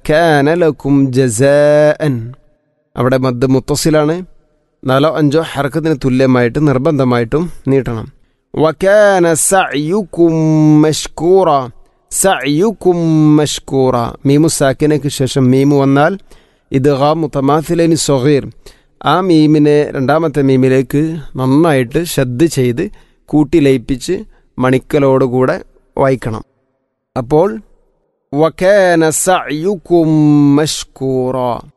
കാന ലക്കും ജസാഅൻ അവിടെ മദ് മുത്തസിലാണ് നാലോ അഞ്ചോ ഹർക്കത്തിന് തുല്യമായിട്ട് നിർബന്ധമായിട്ടും നീട്ടണം വക്കാന സഅയുക്കും മഷ്കൂറ സഅയുക്കും മഷ്കൂറ മീമു സാക്കിനയ്ക്ക് ശേഷം മീമു വന്നാൽ ഇത് ഹാ മുത്തമാഥിലേനി സൊഹീർ ആ മീമിനെ രണ്ടാമത്തെ മീമിലേക്ക് നന്നായിട്ട് ശ്രദ്ധ ചെയ്ത് കൂട്ടി ലയിപ്പിച്ച് മണിക്കലോടുകൂടെ വായിക്കണം അപ്പോൾ വക്കാന സഅയുക്കും മഷ്കൂറ